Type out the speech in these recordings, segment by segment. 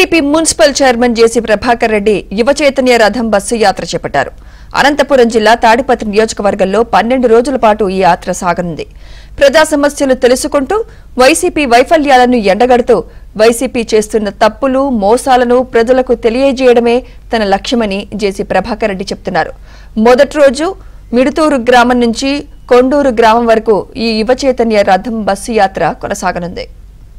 TDP municipal chairman JC Prabhakar Reddy యువ చైతన్య రథం బస్సు యాత్ర చేపట్టారు అనంతపురం జిల్లా తాడిపత్రి నియోజకవర్గంలో పన్నెండు రోజుల పాటు ఈ యాత్ర సాగనుంది ప్రజా సమస్యలు తెలుసుకుంటూ వైసీపీ వైఫల్యాలను ఎండగడుతూ వైసీపీ చేస్తున్న తప్పులు మోసాలను ప్రజలకు తెలియజేయడమే తన లక్ష్యమని జేసీ ప్రభాకర్ రెడ్డి చెప్తున్నారు మొదటి రోజు మిడుతూరు గ్రామం నుంచి కొండూరు గ్రామం వరకు ఈ యువ చైతన్య రథం బస్సు యాత్ర కొనసాగనుంది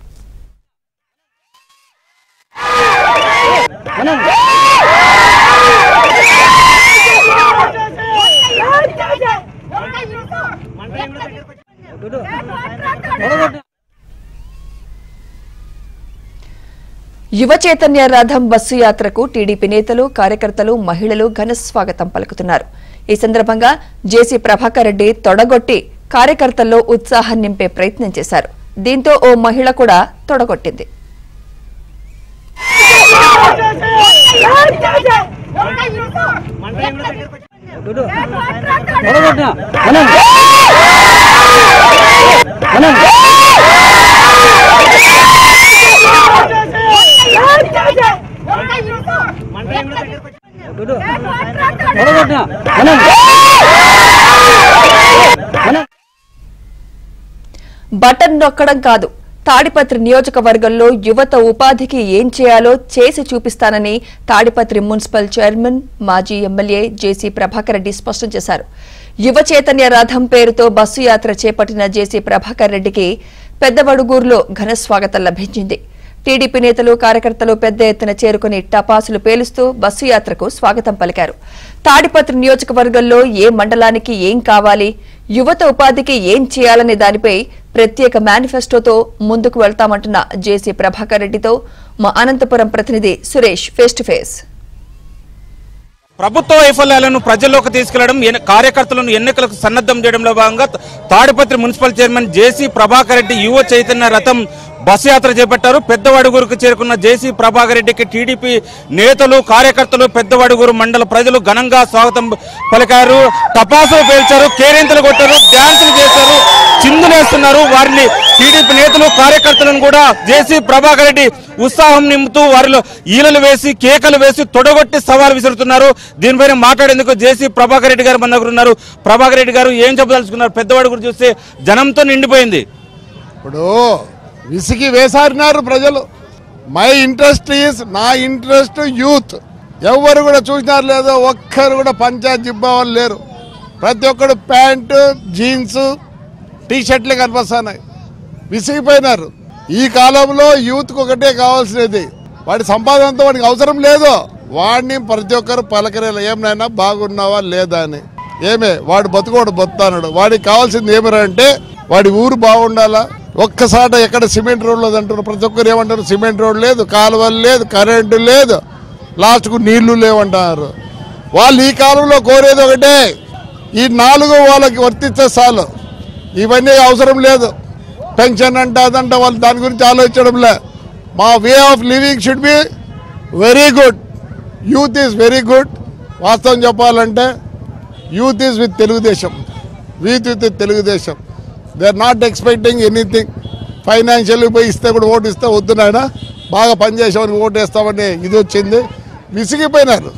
యువ చైతన్య రథం బస్సు యాత్రకు టీడీపీ నేతలు కార్యకర్తలు మహిళలు ఘన స్వాగతం పలుకుతున్నారు ఈ సందర్భంగా జేసీ ప్రభాకర్ రెడ్డి తొడగొట్టి కార్యకర్తల్లో ఉత్సాహం నింపే ప్రయత్నం చేశారు దీంతో ఓ మహిళ కూడా తొడగొట్టింది బటన్ నొక్కడం కాదు తాడిపత్రి నియోజకవర్గంలో యువత ఉపాధికి ఏం చేయాలో చేసి చూపిస్తానని తాడిపత్రి మున్సిపల్ చైర్మన్ మాజీ ఎమ్మెల్యే జేసీ ప్రభాకర్ రెడ్డి స్పష్టం చేశారు యువ చైతన్య రథం పేరుతో బస్సు యాత్ర చేపట్టిన జేసీ ప్రభాకర్ రెడ్డికి పెద్దవడుగూరులో ఘన స్వాగతం లభించింది టీడీపీ నేతలు కార్యకర్తలు పెద్ద ఎత్తున చేరుకుని టపాసులు పేలుస్తూ బస్సు యాత్రకు స్వాగతం పలికారు తాడిపత్రి నియోజకవర్గంలో ఏ మండలానికి ఏం కావాలి యువత ఉపాధికి ఏం చేయాలనే దానిపై ప్రత్యేక మేనిఫెస్టోతో ముందుకు వెళ్తామంటున్న జేసీ ప్రభాకర్ రెడ్డితో మా అనంతపురం ప్రతినిధి సురేష్ ఫేస్ టు ఫేస్ ప్రభుత్వ వైఫల్యాలను ప్రజల్లోకి తీసుకెళ్లడం ఎన్ని- కార్యకర్తలను ఎన్నికలకు సన్నద్ధం చేయడంలో భాగంగా త- తాడిపత్రి మున్సిపల్ చైర్మన్ జేసీ ప్రభాకర్ రెడ్డి యువ చైతన్య రథం బస్సు యాత్ర చేపట్టారు పెద్దవడుగురుకు చేరుకున్న జేసీ ప్రభాకర్ రెడ్డికి టీడీపీ నేతలు కార్యకర్తలు పెద్దవడుగురు మండల ప్రజలు ఘనంగా స్వాగతం పలికారు టపాసులు పేల్చారు కేరింతలు కొట్టారు డ్యాన్సులు చేశారు చిందులేస్తున్నారు వారిని టీడీపీ నేతలు కార్యకర్తలను కూడా జేసీ ప్రభాకర్ రెడ్డి ఉత్సాహం నింపుతూ వారిలో ఈలలు వేసి కేకలు వేసి తొడగొట్టి సవాల్ విసురుతున్నారు దీనిపైన మాట్లాడేందుకు జేసీ ప్రభాకర్ రెడ్డి గారు మన దగ్గర ఉన్నారు ప్రభాకర్ రెడ్డి గారు ఏం చెప్పదలుచుకున్నారు పెద్దవాడు గురించి చూస్తే జనంతో నిండిపోయింది ఇప్పుడు విసిగి వేసారినారు ప్రజలు మై ఇంట్రెస్ట్ ఈస్ నా ఇంట్రెస్ట్ యూత్ ఎవరు కూడా చూసినారు లేదో ఒక్కరు కూడా పంచాయత్ జిబ్బా వాళ్ళు లేరు ప్రతి ఒక్కడు ప్యాంటు జీన్స్ టీ షర్ట్లే కనిపిస్తున్నాయి విసిగిపోయినారు ఈ కాలంలో యూత్కి ఒకటే కావాల్సినది వాడి సంపాదనతో వాడికి అవసరం లేదు వాడిని ప్రతి ఒక్కరు పలకరేలా ఏమైనా బాగున్నావా లేదా అని ఏమే వాడు బతుకోడు బతుతాడు వాడికి కావాల్సింది ఏమిరంటే వాడి ఊరు బాగుండాలా ఒక్కసాట ఎక్కడ సిమెంట్ రోడ్ లేదు అంటారు ప్రతి ఒక్కరు ఏమంటారు సిమెంట్ రోడ్ లేదు కాలువలు లేదు కరెంటు లేదు లాస్ట్కు నీళ్లు లేవంటారు వాళ్ళు ఈ కాలంలో కోరేది ఒకటే ఈ నాలుగు వాళ్ళకి వర్తిస్తే చాలు ఇవన్నీ అవసరం లేదు పెన్షన్ అంట అదంట వాళ్ళు దాని గురించి ఆలోచించడం లే మా way of living should be very good youth is very good వాస్తవం చెప్పాలంటే youth is with Telugu Desam with with Telugu Desam they are not expecting anything financial పోయి ఇస్తే కూడా ఓటు ఇస్తే వద్దు నాయన బాగా పనిచేసామని ఓటు వేస్తామని ఇది వచ్చింది విసిగిపోయినారు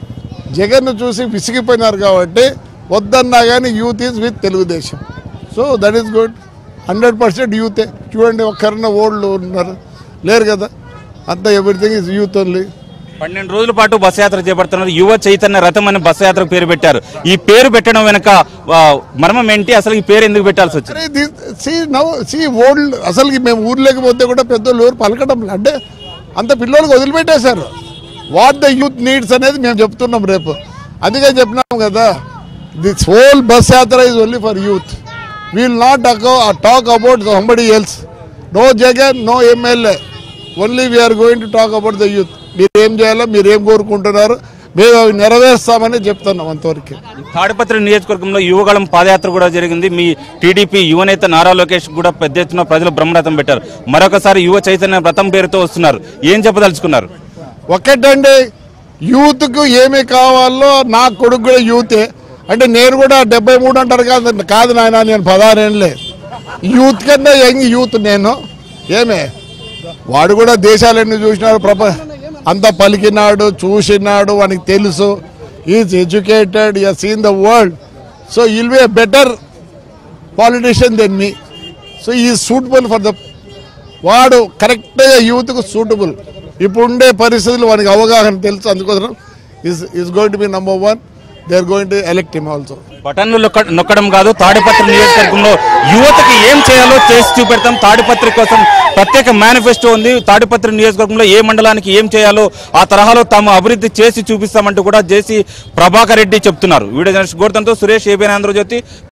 జగన్ను చూసి విసిగిపోయినారు కాబట్టి వద్దన్నా కానీ youth is with Telugu Desam so that is good hundred percent యూతే చూడండి ఒక్కరన్నా ఓల్డ్ ఉన్నారు లేరు కదా అంతా ఎవ్రీథింగ్ ఈజ్ యూత్ ఓన్లీ పన్నెండు రోజుల పాటు బస్సు యాత్ర చేపడుతున్నారు యువ చైతన్య రథం అని బస్సు యాత్రకు పేరు పెట్టారు ఈ పేరు పెట్టడం వెనక ఆ, మర్మం ఏంటి అసలు ఈ పేరు ఎందుకు పెట్టాల్సి వచ్చింది అరే సి నవ్ సి ఓల్డ్ అసలుకి మేము ఊర్లోకి పోతే కూడా పెద్దోళ్ళు ఎవరు పలకడం లే. అంటే అంత పిల్లలకు వదిలిపెట్టేశారు వాట్ ద యూత్ నీడ్స్ అనేది మేము చెప్తున్నాం రేపు అందుకే చెప్పినాం కదా this whole bus yatra is only for youth will not talk about somebody else no Jagan no MLA only we are going to talk about the youth మీరు ఏం చేయాలో మీరు ఏం కోరుకుంటున్నారు మేము అవి నెరవేరుస్తామని చెప్తున్నాం అంతవరకు తాడిపత్రి నియోజకవర్గంలో యువగళం పాదయాత్ర కూడా జరిగింది మీ టీడీపీ యువనేత నారా లోకేష్ కూడా పెద్ద ఎత్తున ప్రజలు బ్రహ్మరథం పెట్టారు మరొకసారి యువ చైతన్య రథం పేరుతో వస్తున్నారు ఏం చెప్పదలుచుకున్నారు ఒకటండి యూత్కు ఏమి కావాలో నా కొడుకు కూడా యూతే అంటే నేను కూడా డెబ్బై మూడు అంటారు కాదు కాదు నాయన నేను పదహారేళ్ళే యూత్ కన్నా యంగ్ యూత్ నేను ఏమే వాడు కూడా దేశాలన్నీ చూసినాడు ప్రప అంత పలికినాడు చూసినాడు వానికి తెలుసు is educated you seen the world so he'll be a better politician then me so ఈ సూటబుల్ ఫర్ ద వాడు కరెక్ట్గా యూత్కు సూటబుల్ ఇప్పుడు ఉండే పరిస్థితులు వానికి అవగాహన తెలుసు అందుకోసం is is going to be number one they are going to elect him also బటన్లు నొక్క- నొక్కడం కాదు తాడిపత్రి నియోజకవర్గంలో యువతకి ఏం చేయాలో చేసి చూపెడతాం తాడిపత్రి కోసం ప్రత్యేక మేనిఫెస్టో ఉంది తాడిపత్రి నియోజకవర్గంలో ఏ మండలానికి ఏం చేయాలో ఆ తరహాలో తాము అభివృద్ధి చేసి చూపిస్తామంటూ కూడా జేసీ ప్రభాకర్ రెడ్డి చెప్తున్నారు వీడియో జర్నలిస్ట్ గోర్తంతో సురేష్ ఏబీఎన్ ఆంధ్రజ్యోతి